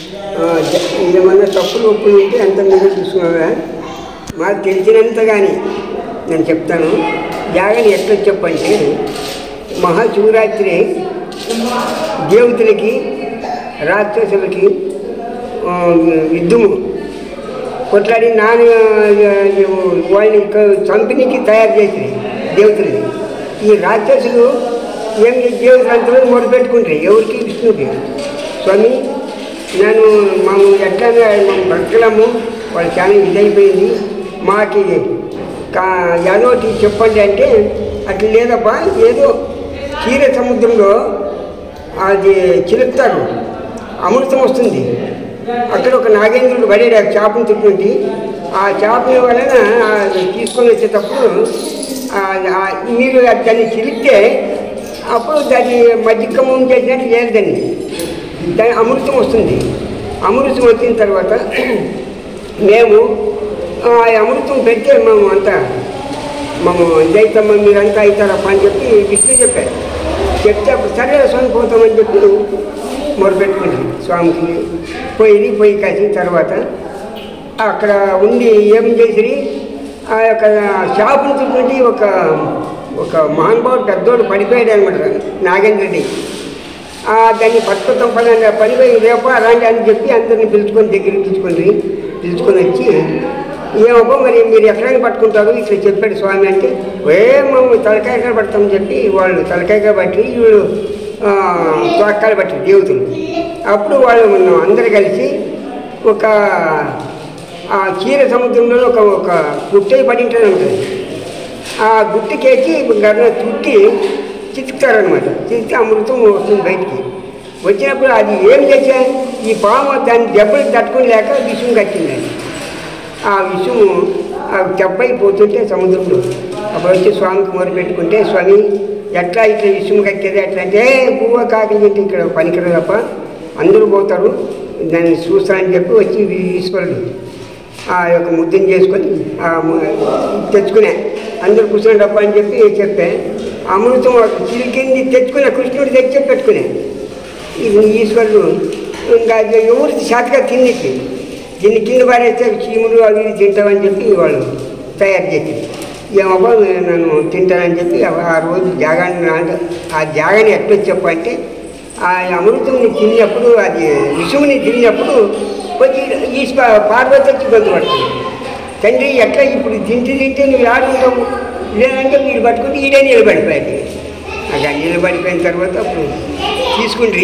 ఆ, జ- ఏమన్నా తప్పులు ఒప్పులు ఉంటే అంత మీద చూసుకోగా మాకు తెలిసినంత కానీ నేను చెప్తాను జాగని ఎట్లా చెప్పంటే మహాశివరాత్రి దేవతలకి రాక్షసులకి ఆ, యుద్ధము కొట్లాడి నాన్న వాళ్ళని కంపెనీకి తయారు చేసింది దేవతల్ని ఈ రాక్షసులు ఏం దేవతలు అంతలో మొదలుపెట్టుకుంటారు ఎవరికి విష్ణుకి స్వామి నేను మేము ఎట్లా మేము భక్తులము వాళ్ళు చాలా ఇదైపోయింది మాకి కా ఏదోటి చెప్పండి అంటే అట్లా లేదబ్బా ఏదో క్షీర సముద్రంలో అది చిలుపుతారు అమృతం వస్తుంది అక్కడ ఒక నాగేంద్రుడు పడేడు ఆ చేపను తిట్టుకుంటే ఆ చేపని వలన ఆ తీసుకొని వచ్చేటప్పుడు ఆ- ఆ మీరు దాన్ని చిలిపితే అప్పుడు దాన్ని మజ్జిగమ్మం చేసినట్టు చేయాలి దాన్ని దాని అమృతం వస్తుంది అమృతం వచ్చిన తర్వాత మేము ఆ అమృతం పెడితే మేము అంతా మేము జైతమ్మ మీరంతా అవుతారప్ప అని చెప్పి విష్ణు చెప్పారు చెప్తే అప్పుడు సరే స్వామి పోతామని చెప్పి మొదలుపెట్టుకుంది స్వామికి పోయి పోయి కాసిన తర్వాత అక్కడ ఉండి ఏం చేసిరి ఆ యొక్క షాపుని చుట్టుకుంటే ఒక ఒక మహానుభావుడు పెద్దోడు పడిపోయాడు అనమాట నాగేంద్ర రెడ్డి ఆ, దాన్ని పట్టుకుంటాం పదండి పడిపోయి రేపు అలాంటి అని చెప్పి అందరిని పిలుచుకొని దగ్గరికి పిలుచుకొని పిలుచుకొని వచ్చి ఏమబ్బో మరి మీరు ఎక్కడైనా పట్టుకుంటారు ఇట్లా చెప్పాడు స్వామి అంటే ఏ మేము తలకాయకాయ పడతామని చెప్పి వాళ్ళు తలకాయకాయ పట్టి వీళ్ళు తొక్కాలు పట్టి దేవతలు అప్పుడు వాళ్ళు మనం అందరు కలిసి ఒక ఆ క్షీర సముద్రంలో ఒక ఒక గుట్టై పడి ఉంటుంది ఉంటుంది ఆ గుట్టుకేసి గర్ర చుట్టి చితుకుతారనమాట చితికి అమృతం వస్తుంది బయటికి వచ్చినప్పుడు అది ఏం చేసా ఈ పాము దాని దెబ్బలు తట్టుకుని లేక విషం కట్టిందండి ఆ విషము ఆ దెబ్బ అయిపోతుంటే సముద్రంలో అప్పుడు వచ్చి స్వామికి మొదలు పెట్టుకుంటే స్వామి ఎట్లా ఇట్లా విషయం కట్టేది ఎట్లా అంటే పువ్వ కాకి చెట్టు ఇక్కడ పనికిరు తప్ప అందరూ పోతారు దాన్ని చూస్తానని చెప్పి వచ్చి ఈశ్వరుడు ఆ యొక్క ముద్దని చేసుకొని ఆ ము- తెచ్చుకునే అందరూ కూర్చొని డబ్బా అని చెప్పి చెప్పే అమృతం చిలికింది తెచ్చుకునే కృష్ణుడు తెచ్చి పెట్టుకునే ఇది ఈశ్వరుడు ఇంకా అది ఎవరికి శాతగా తిన్నికి దీన్ని కింద పారేస్తే చీములు అవి ఇవి తింటామని చెప్పి వాళ్ళు తయారు చేసి ఏమబ్బా నన్ను తింటానని చెప్పి ఆ- ఆ రోజు జాగాన్ని నా- ఆ జాగాని ఎట్లా చెప్పంటే ఆ అమృతంని తిన్నప్పుడు అది విషువుని తిన్నప్పుడు వచ్చి ఈ పార్వతి వచ్చి గొంతు పడుతుంది తండ్రి ఎట్లా ఇప్పుడు తింటే తింటే నువ్వు ఆడుకుంటావు లేదంటే మీరు పట్టుకుంటే ఈడే నిలబడిపోయాడు అక్కడ నిలబడిపోయిన తర్వాత అప్పుడు తీసుకుండ్రి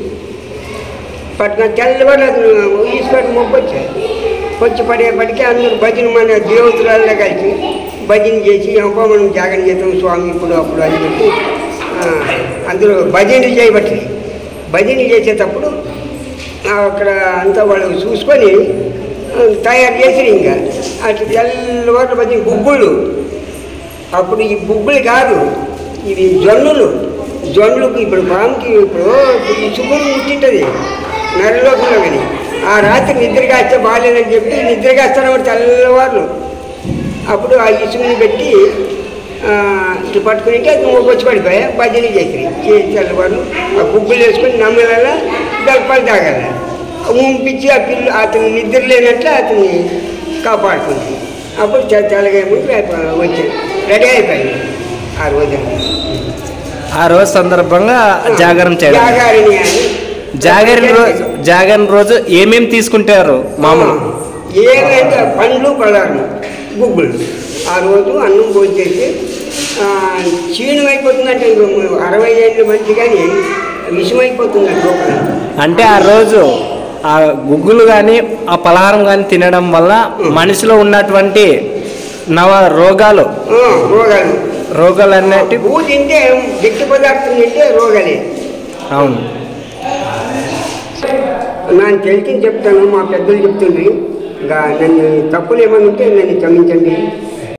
పట్టుకొని తెల్లవారు ఈశ్వరుడు మొప్పు వచ్చాయి వచ్చి పడేపటికి అందరూ భజన మన దేవతలలో కలిసి భజన చేసి ఎంపో మనం జాగరణ చేద్దాం స్వామి ఇప్పుడు అప్పుడు అని చెప్పి ఆ, అందరూ భజన చేయబట్టి భజన చేసేటప్పుడు ఆ, అక్కడ అంతా వాళ్ళు చూసుకొని ఆ, తయారు చేసిరు ఇంకా అటు తెల్లవారు భజన గుగ్గులు అప్పుడు ఈ బుగ్గులు కాదు ఇవి జొన్నులు జొన్నులకు ఇప్పుడు పాముకి ఇప్పుడు ఈ శుభ్రం ముట్టింటుంది నరలోకంలో కానీ ఆ రాత్రి నిద్రగాస్తే బాగాలేదని చెప్పి నిద్రగాస్తానమాట తెల్లవారులు అప్పుడు ఆ ఇసుముని పెట్టి ఆ, ఇటు పట్టుకుని అది వచ్చి పడిపోయా భజన చేసిరి చేసి తెల్లవారు ఆ బుగ్గులు వేసుకొని నమ్మల గల్పాలు తాగాల ఉంపించి ఆ పిల్లు అతను నిద్ర లేనట్లు అతన్ని కాపాడుతుంది అప్పుడు తె- తెల్లగా ముందు వచ్చాడు రెడీ అయిపోయింది ఆ రోజు ఆ రోజు సందర్భంగా జాగరణ చేయడం జాగారిని కానీ జాగరణ రోజు జాగరణ రోజు ఏమేమి తీసుకుంటారు మామూలు ఏమైతే పండ్లు పదార్థం గుగ్గులు ఆ రోజు అన్నం భోంచేసి ఆ, క్షీణం అయిపోతుందంటే ఇంకో అరవై ఏళ్ళు మంచి కానీ విషం అయిపోతుందండి లోపల అంటే ఆ రోజు ఆ గుగ్గులు కానీ ఆ పలహారం కానీ తినడం వల్ల మనిషిలో ఉన్నటువంటి నవ రోగాలు ఆ, రోగాలు రోగాలు అన్నట్టు పువ్వు తింటే గట్టి పదార్థం తింటే రోగాలే అవును నాకు తెలిసి చెప్తాను మా పెద్దలు చెప్తుండ్రి ఇంకా నన్ను తప్పులు ఏమైనా ఉంటే నన్ను క్షమించండి